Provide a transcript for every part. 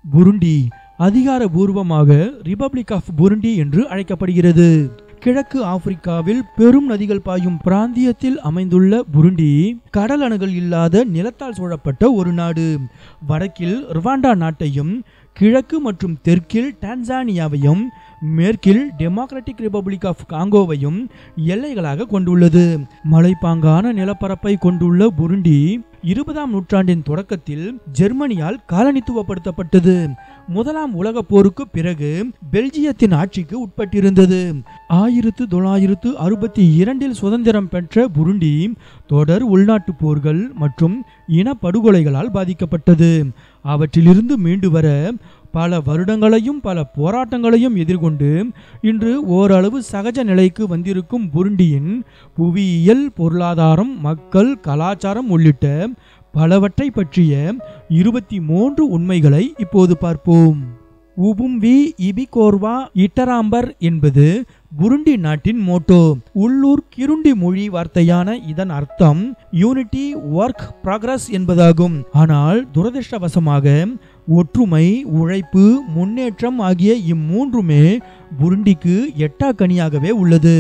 Burundi அதிகாரபூர்வமாக republic of Burundi என்று அழைக்கப்படுகிறது கிழக்கு ஆப்பிரிக்காவில் பெரும் நதிகள் பாயும் பிராந்தியத்தில் அமைந்துள்ள புருண்டி கடல் அணுகள் இல்லாத நிலத்தால் சூழப்பட்ட ஒரு நாடு வடக்கில் ருவாண்டா நாட்டையும் கிழக்கு மற்றும் தெற்கில் டான்சானியாவையும் மேற்கில் டெமோக்ராட்டிக் ரிபப்ளிக் ஆஃப் காங்கோவையும் எல்லைகளாக கொண்டுள்ளது மலைப்பாங்கான நிலப்பரப்பை கொண்டுள்ள புருண்டி இருபதாம் நூற்றாண்டின் தொடக்கத்தில் ஜெர்மனியால் காலனித்துவப்படுத்தப்பட்டது முதலாம் உலகப் போருக்கு பிறகு பெல்ஜியத்தின் ஆட்சிக்கு உட்பட்டிருந்தது ஆயிரத்து தொள்ளாயிரத்து அறுபத்தி இரண்டில் சுதந்திரம் பெற்ற புருண்டி தொடர் உள்நாட்டு போர்கள் மற்றும் இனப்படுகொலைகளால் பாதிக்கப்பட்டது அவற்றிலிருந்து மீண்டு வர பல வருடங்களையும் பல போராட்டங்களையும் எதிர்கொண்டு இன்று ஓரளவு சகஜ நிலைக்கு வந்திருக்கும் புருண்டியின் புவியியல் பொருளாதாரம் மக்கள் கலாச்சாரம் உள்ளிட்ட பலவற்றை பற்றிய இருபத்தி மூன்று உண்மைகளை இப்போது பார்ப்போம் உபும்வி இபிகோர்வா இட்டராம்பர் என்பது புருண்டி நாட்டின் மோட்டோ உள்ளூர் கிருண்டி மொழி வார்த்தையான இதன் அர்த்தம் யூனிட்டி ஒர்க் progress என்பதாகும் ஆனால் துரதிர்ஷ்டவசமாக ஒற்றுமை உழைப்பு முன்னேற்றம் ஆகிய இம்மூன்றுமே புருண்டிக்கு எட்டாக்கனியாகவே உள்ளது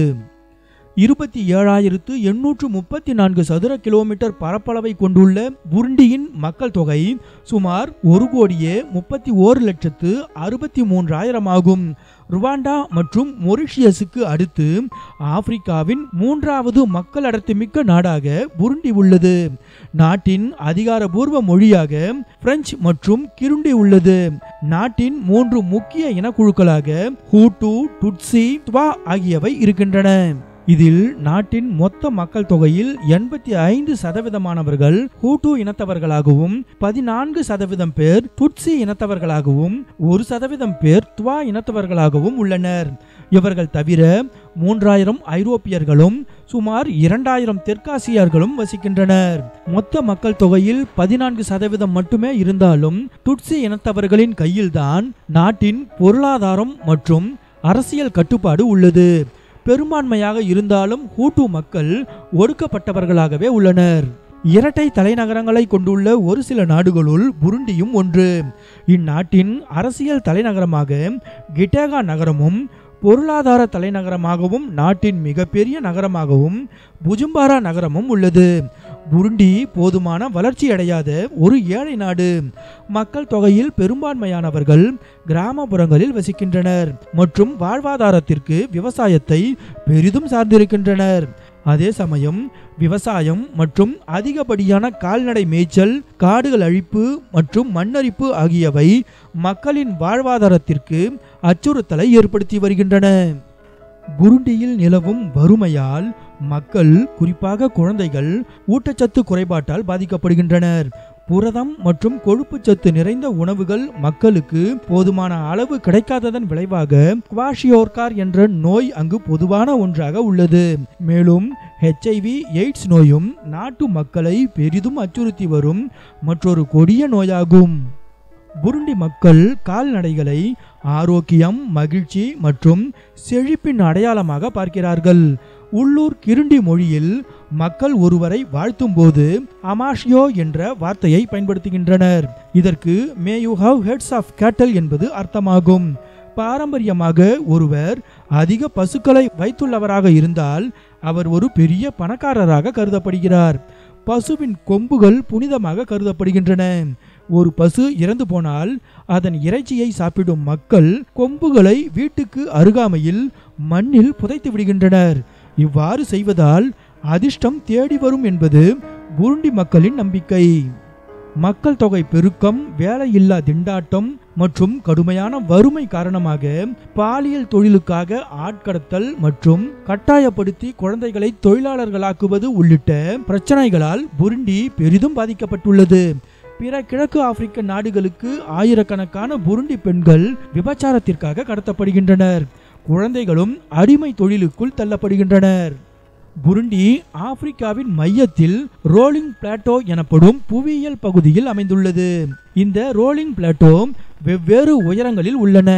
இருபத்தி ஏழாயிரத்து எண்ணூற்று முப்பத்தி நான்கு சதுர கிலோமீட்டர் பரப்பளவை கொண்டுள்ள புருண்டியின் மக்கள் தொகை சுமார் ஒரு கோடியே முப்பத்தி ஓரு லட்சத்து அறுபத்தி மூன்றாயிரம் ஆகும் ருவாண்டா மற்றும் மொரிஷியஸுக்கு அடுத்து ஆப்பிரிக்காவின் மூன்றாவது மக்கள் அடர்த்தி மிக்க நாடாக புருண்டி உள்ளது நாட்டின் அதிகாரபூர்வ மொழியாக பிரெஞ்சு மற்றும் கிருண்டி உள்ளது நாட்டின் மூன்று முக்கிய இனக்குழுக்களாக ஹூட்டு டுட்சி துவா ஆகியவை இருக்கின்றன இதில் நாட்டின் மொத்த மக்கள் தொகையில் எண்பத்தி ஐந்து சதவீதமானவர்கள் ஹூட்டு இனத்தவர்களாகவும் பதினான்கு சதவீதம் பேர் துட்சி இனத்தவர்களாகவும் ஒரு சதவீதம் பேர் துவா இனத்தவர்களாகவும் உள்ளனர் இவர்கள் தவிர மூன்றாயிரம் ஐரோப்பியர்களும் சுமார் இரண்டாயிரம் தெற்காசியர்களும் வசிக்கின்றனர் மொத்த மக்கள் தொகையில் பதினான்கு சதவீதம் மட்டுமே இருந்தாலும் துட்சி இனத்தவர்களின் கையில்தான் நாட்டின் பொருளாதாரம் மற்றும் அரசியல் கட்டுப்பாடு உள்ளது பெரும்பான்மையாக இருந்தாலும் ஹூட்டு மக்கள் ஒடுக்கப்பட்டவர்களாகவே உள்ளனர் இரட்டை தலைநகரங்களை கொண்டுள்ள ஒரு சில நாடுகளுள் புருண்டியும் ஒன்று இந்நாட்டின் அரசியல் தலைநகரமாக கிட்டேகா நகரமும் பொருளாதார தலைநகரமாகவும் நாட்டின் மிகப்பெரிய நகரமாகவும் புஜும்பாரா நகரமும் உள்ளது புருண்டி போதுமான வளர்ச்சியடையாத ஒரு ஏழை நாடு மக்கள் தொகையில் பெரும்பான்மையானவர்கள் கிராமப்புறங்களில் வசிக்கின்றனர் மற்றும் வாழ்வாதாரத்திற்கு விவசாயத்தை பெரிதும் சார்ந்திருக்கின்றனர் அதே சமயம் விவசாயம் மற்றும் அதிகப்படியான கால்நடை மேய்ச்சல் காடுகள் அழிப்பு மற்றும் மண்ணரிப்பு ஆகியவை மக்களின் வாழ்வாதாரத்திற்கு அச்சுறுத்தலை ஏற்படுத்தி வருகின்றன புருண்டியில் நிலவும் வறுமையால் மக்கள் குறிப்பாக குழந்தைகள் ஊட்டச்சத்து குறைபாட்டால் பாதிக்கப்படுகின்றனர் புரதம் மற்றும் கொழுப்புச்சத்து நிறைந்த உணவுகள் மக்களுக்கு போதுமான அளவு கிடைக்காததன் விளைவாக குவாஷியோர்கார் என்ற நோய் அங்கு பொதுவான ஒன்றாக உள்ளது மேலும் ஹெச்ஐவி எய்ட்ஸ் நோயும் நாட்டு மக்களை பெரிதும் அச்சுறுத்தி வரும் மற்றொரு கொடிய நோயாகும் புருண்டி மக்கள் கால்நடைகளை ஆரோக்கியம் மகிழ்ச்சி மற்றும் செழிப்பின் அடையாளமாக பார்க்கிறார்கள் உள்ளூர் கிருண்டி மொழியில் மக்கள் ஒருவரை வாழ்த்தும்போது அமாஷியோ என்ற வார்த்தையை பயன்படுத்துகின்றனர் இதற்கு may you have heads of cattle என்பது அர்த்தமாகும் பாரம்பரியமாக ஒருவர் அதிக பசுக்களை வைத்துள்ளவராக இருந்தால் அவர் ஒரு பெரிய பணக்காரராக கருதப்படுகிறார் பசுவின் கொம்புகள் புனிதமாக கருதப்படுகின்றன ஒரு பசு இறந்து போனால் அதன் இறைச்சியை சாப்பிடும் மக்கள் கொம்புகளை வீட்டுக்கு அருகாமையில் மண்ணில் புதைத்து விடுகின்றனர் இவ்வாறு செய்வதால் அதிர்ஷ்டம் தேடி வரும் என்பது புருண்டி மக்களின் நம்பிக்கை மக்கள் தொகை பெருக்கம் வேலையில்லா திண்டாட்டம் மற்றும் கடுமையான வறுமை காரணமாக பாலியல் தொழிலுக்காக ஆட்கடத்தல் மற்றும் கட்டாயப்படுத்தி குழந்தைகளை தொழிலாளர்களாக்குவது உள்ளிட்ட பிரச்சனைகளால் புருண்டி பெரிதும் பாதிக்கப்பட்டுள்ளது பிற கிழக்கு ஆப்பிரிக்க நாடுகளுக்கு ஆயிரக்கணக்கான புருண்டி பெண்கள் விபச்சாரத்திற்காக கடத்தப்படுகின்றனர் குழந்தைகளும் அடிமை தொழிலுக்குள் தள்ளப்படுகின்றனர் புருண்டி ஆப்பிரிக்காவின் மையத்தில் ரோலிங் பிளாட்டோ எனப்படும் புவியியல் பகுதியில் அமைந்துள்ளது இந்த ரோலிங் பிளாட்டோ வெவ்வேறு உயரங்களில் உள்ளன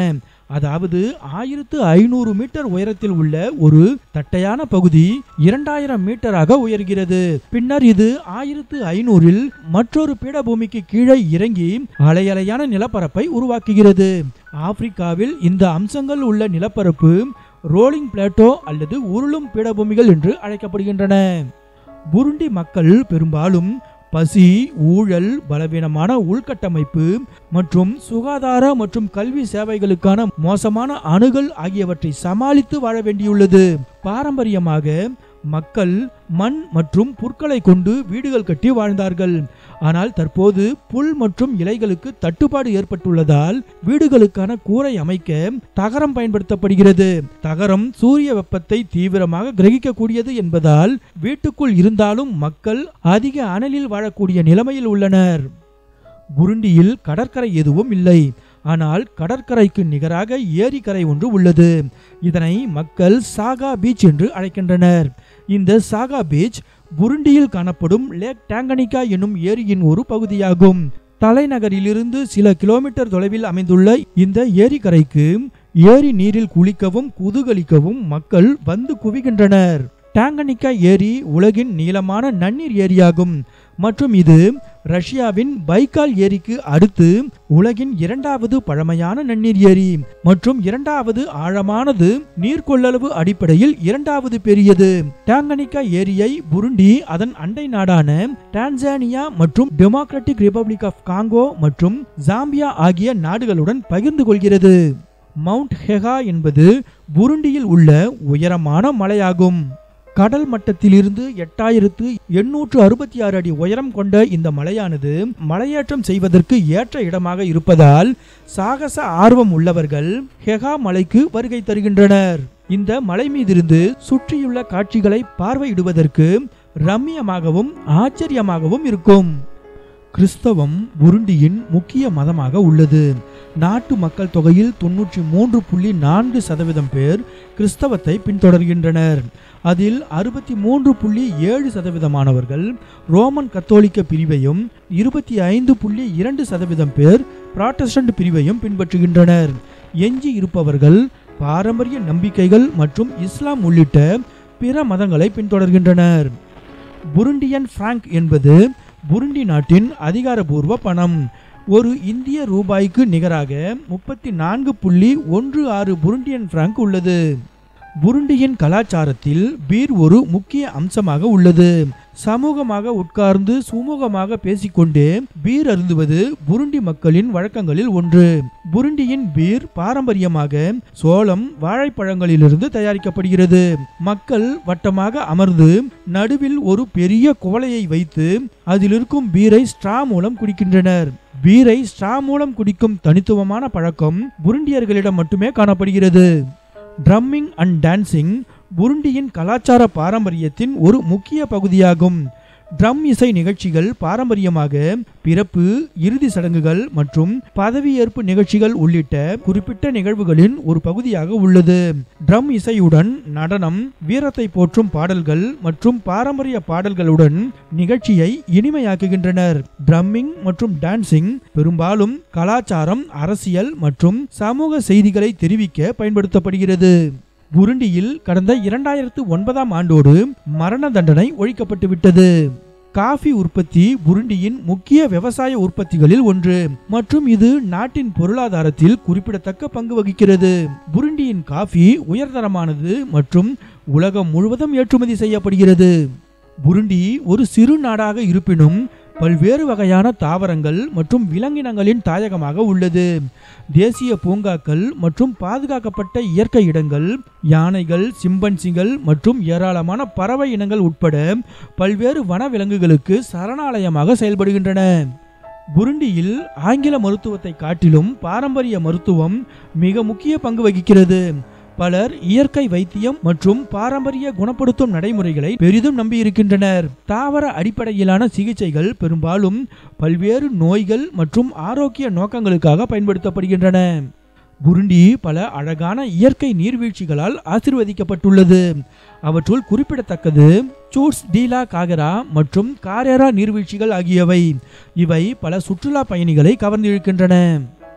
அதாவது ஆயிரத்து ஐநூறு மீட்டர் உயரத்தில் உள்ள ஒரு தட்டையான பகுதி இரண்டாயிரம் மீட்டராக உயர்கிறது பின்னர் இது ஆயிரத்து ஐநூறில் மற்றொரு பீடபூமிக்கு கீழே இறங்கி அலையலையான நிலப்பரப்பை உருவாக்குகிறது ஆப்பிரிக்காவில் இந்த அம்சங்கள் உள்ள நிலப்பரப்பு ரோலிங் பிளேட்டோ அல்லது உருளும் பீடபூமிகள் என்று அழைக்கப்படுகின்றன புருண்டி மக்கள் பெரும்பாலும் பசி ஊழல் பலவீனமான உள்கட்டமைப்பு மற்றும் சுகாதார மற்றும் கல்வி சேவைகளுக்கான மோசமான அணுகல் ஆகியவற்றை சமாளித்து வாழ வேண்டியுள்ளது பாரம்பரியமாக மக்கள் மண் மற்றும் புற்களை கொண்டு வீடுகள் கட்டி வாழ்ந்தார்கள் ஆனால் தற்போது புல் மற்றும் இலைகளுக்கு தட்டுப்பாடு ஏற்பட்டுள்ளதால் வீடுகளுக்கான கூரை அமைக்க தகரம் பயன்படுத்தப்படுகிறது தகரம் சூரிய வெப்பத்தை தீவிரமாக கிரகிக்கக்கூடியது என்பதால் வீட்டுக்குள் இருந்தாலும் மக்கள் அதிக அனலில் வாழக்கூடிய நிலைமையில் உள்ளனர் புருண்டியில் கடற்கரை எதுவும் இல்லை ஆனால் கடற்கரைக்கு நிகராக ஏரிக்கரை ஒன்று உள்ளது இதனை மக்கள் சாகா பீச் என்று அழைக்கின்றனர் இந்த சாகா பீச் புருண்டியில் காணப்படும் லேக் டாங்கனிகா என்னும் ஏரியின் ஒரு பகுதியாகும் தலைநகரிலிருந்து சில கிலோமீட்டர் தொலைவில் அமைந்துள்ள இந்த ஏரிக்கரைக்கு ஏரி நீரில் குளிக்கவும் குதூகலிக்கவும் மக்கள் வந்து குவிகின்றனர் டாங்கனிகா ஏரி உலகின் நீளமான நன்னீர் ஏரியாகும் மற்றும் இது ரஷ்யாவின் பைக்கால் ஏரிக்கு அடுத்து உலகின் இரண்டாவது பழமையான நன்னீர் ஏரி மற்றும் இரண்டாவது ஆழமானது நீர் கொள்ளளவு அடிப்படையில் இரண்டாவது பெரியது டாங்கனிகா ஏரியை புருண்டி அதன் அண்டை நாடான டான்சானியா மற்றும் டெமோக்ராட்டிக் ரிபப்ளிக் ஆஃப் காங்கோ மற்றும் ஜாம்பியா ஆகிய நாடுகளுடன் பகிர்ந்து கொள்கிறது மவுண்ட் ஹெகா என்பது புருண்டியில் உள்ள உயரமான மலையாகும் கடல் மட்டத்திலிருந்து எட்டாயிரத்து எண்ணூற்று அறுபத்தி ஆறு அடி உயரம் கொண்ட இந்த மலையானது மலையேற்றம் செய்வதற்கு ஏற்ற இடமாக இருப்பதால் சாகச ஆர்வம் உள்ளவர்கள் ஹெகா மலைக்கு வருகை தருகின்றனர் இந்த மலை மீதிருந்து சுற்றியுள்ள காட்சிகளை பார்வையிடுவதற்கு ரம்மியமாகவும் ஆச்சரியமாகவும் இருக்கும் கிறிஸ்தவம் புருண்டியின் முக்கிய மதமாக உள்ளது நாட்டு மக்கள் தொகையில் தொன்னூற்றி மூன்று புள்ளி நான்கு சதவீதம் பேர் கிறிஸ்தவத்தை பின்தொடர்கின்றனர் அதில் அறுபத்தி மூன்று புள்ளி ஏழு சதவீதமானவர்கள் ரோமன் கத்தோலிக்க பிரிவையும் இருபத்தி ஐந்து புள்ளி இரண்டு சதவீதம் பேர் புராட்டஸ்டன்ட் பிரிவையும் பின்பற்றுகின்றனர் எஞ்சி இருப்பவர்கள் பாரம்பரிய நம்பிக்கைகள் மற்றும் இஸ்லாம் உள்ளிட்ட பிற மதங்களை பின்தொடர்கின்றனர் புருண்டியன் பிராங்க் என்பது புருண்டி நாட்டின் அதிகாரபூர்வ பணம் ஒரு இந்திய ரூபாய்க்கு நிகராக முப்பத்தி நான்கு புள்ளி ஒன்று ஆறு புருண்டியன் பிராங்க் உள்ளது புருண்டியின் கலாச்சாரத்தில் பீர் ஒரு முக்கிய அம்சமாக உள்ளது சமூகமாக உட்கார்ந்து சுமூகமாக பேசிக்கொண்டே பீர் அருந்துவது புருண்டி மக்களின் வழக்கங்களில் ஒன்று புருண்டியின் பீர் பாரம்பரியமாக சோளம் வாழைப்பழங்களிலிருந்து தயாரிக்கப்படுகிறது மக்கள் வட்டமாக அமர்ந்து நடுவில் ஒரு பெரிய குவளையை வைத்து அதில் இருக்கும் பீரை ஸ்ட்ரா மூலம் குடிக்கின்றனர் பீரை ஸ்ட்ரா மூலம் குடிக்கும் தனித்துவமான பழக்கம் புருண்டியர்களிடம் மட்டுமே காணப்படுகிறது ட்ரம்மிங் அண்ட் டான்சிங் புருண்டியின் கலாச்சார பாரம்பரியத்தின் ஒரு முக்கிய பகுதியாகும் ட்ரம் இசை நிகழ்ச்சிகள் பாரம்பரியமாக பிறப்பு இறுதி சடங்குகள் மற்றும் பதவியேற்பு நிகழ்ச்சிகள் உள்ளிட்ட குறிப்பிட்ட நிகழ்வுகளின் ஒரு பகுதியாக உள்ளது ட்ரம் இசையுடன் நடனம் வீரத்தை போற்றும் பாடல்கள் மற்றும் பாரம்பரிய பாடல்களுடன் நிகழ்ச்சியை இனிமையாக்குகின்றனர் ட்ரம்மிங் மற்றும் டான்சிங் பெரும்பாலும் கலாச்சாரம் அரசியல் மற்றும் சமூக செய்திகளை தெரிவிக்க பயன்படுத்தப்படுகிறது புருண்டியில் கடந்த இரண்டாயிரத்து ஒன்பதாம் ஆண்டோடு மரண தண்டனை ஒழிக்கப்பட்டு விட்டது காஃபி உற்பத்தி புருண்டியின் முக்கிய விவசாய உற்பத்திகளில் ஒன்று மற்றும் இது நாட்டின் பொருளாதாரத்தில் குறிப்பிடத்தக்க பங்கு வகிக்கிறது புருண்டியின் காஃபி உயர்தரமானது மற்றும் உலகம் முழுவதும் ஏற்றுமதி செய்யப்படுகிறது புருண்டி ஒரு சிறு நாடாக இருப்பினும் பல்வேறு வகையான தாவரங்கள் மற்றும் விலங்கினங்களின் தாயகமாக உள்ளது தேசிய பூங்காக்கள் மற்றும் பாதுகாக்கப்பட்ட இயற்கை இடங்கள் யானைகள் சிம்பன்சிகள் மற்றும் ஏராளமான பறவை இனங்கள் உட்பட பல்வேறு வனவிலங்குகளுக்கு சரணாலயமாக செயல்படுகின்றன புருண்டியில் ஆங்கில மருத்துவத்தை காட்டிலும் பாரம்பரிய மருத்துவம் மிக முக்கிய பங்கு வகிக்கிறது பலர் இயற்கை வைத்தியம் மற்றும் பாரம்பரிய குணப்படுத்தும் நடைமுறைகளை பெரிதும் நம்பியிருக்கின்றனர் தாவர அடிப்படையிலான சிகிச்சைகள் பெரும்பாலும் பல்வேறு நோய்கள் மற்றும் ஆரோக்கிய நோக்கங்களுக்காக பயன்படுத்தப்படுகின்றன புருண்டி பல அழகான இயற்கை நீர்வீழ்ச்சிகளால் ஆசிர்வதிக்கப்பட்டுள்ளது அவற்றுள் குறிப்பிடத்தக்கது சூட்ஸ் டீலா காகரா மற்றும் காரேரா நீர்வீழ்ச்சிகள் ஆகியவை இவை பல சுற்றுலா பயணிகளை கவர்ந்திழுக்கின்றன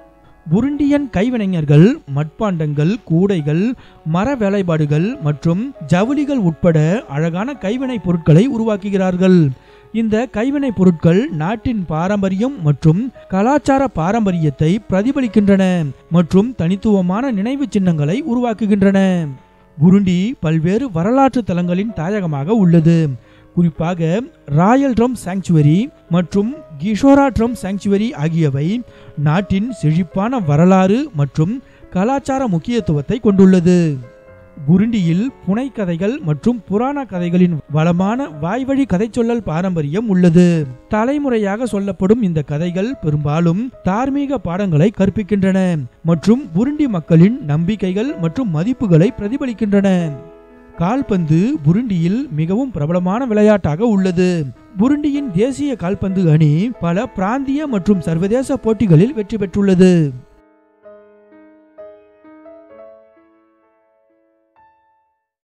புருண்டியன் கைவினைஞர்கள் மட்பாண்டங்கள் கூடைகள் மர வேலைப்பாடுகள் மற்றும் ஜவுளிகள் உட்பட அழகான கைவினைப் பொருட்களை உருவாக்குகிறார்கள் இந்த கைவினைப் பொருட்கள் நாட்டின் பாரம்பரியம் மற்றும் கலாச்சார பாரம்பரியத்தை பிரதிபலிக்கின்றன மற்றும் தனித்துவமான நினைவு சின்னங்களை உருவாக்குகின்றன புருண்டி பல்வேறு வரலாற்று தலங்களின் தாயகமாக உள்ளது குறிப்பாக ராயல் ட்ரம் சாங்சுவரி மற்றும் கிஷோரா ட்ரம் சாங்சுவரி ஆகியவை நாட்டின் செழிப்பான வரலாறு மற்றும் கலாச்சார முக்கியத்துவத்தை கொண்டுள்ளது புருண்டியில் புனைக்கதைகள் மற்றும் புராண கதைகளின் வளமான வாய்வழி கதைச்சொல்லல் பாரம்பரியம் உள்ளது தலைமுறையாக சொல்லப்படும் இந்த கதைகள் பெரும்பாலும் தார்மீக பாடங்களை கற்பிக்கின்றன மற்றும் புருண்டி மக்களின் நம்பிக்கைகள் மற்றும் மதிப்புகளை பிரதிபலிக்கின்றன கால்பந்து புருண்டியில் மிகவும் பிரபலமான விளையாட்டாக உள்ளது புருண்டியின் தேசிய கால்பந்து அணி பல பிராந்திய மற்றும் சர்வதேச போட்டிகளில் வெற்றி பெற்றுள்ளது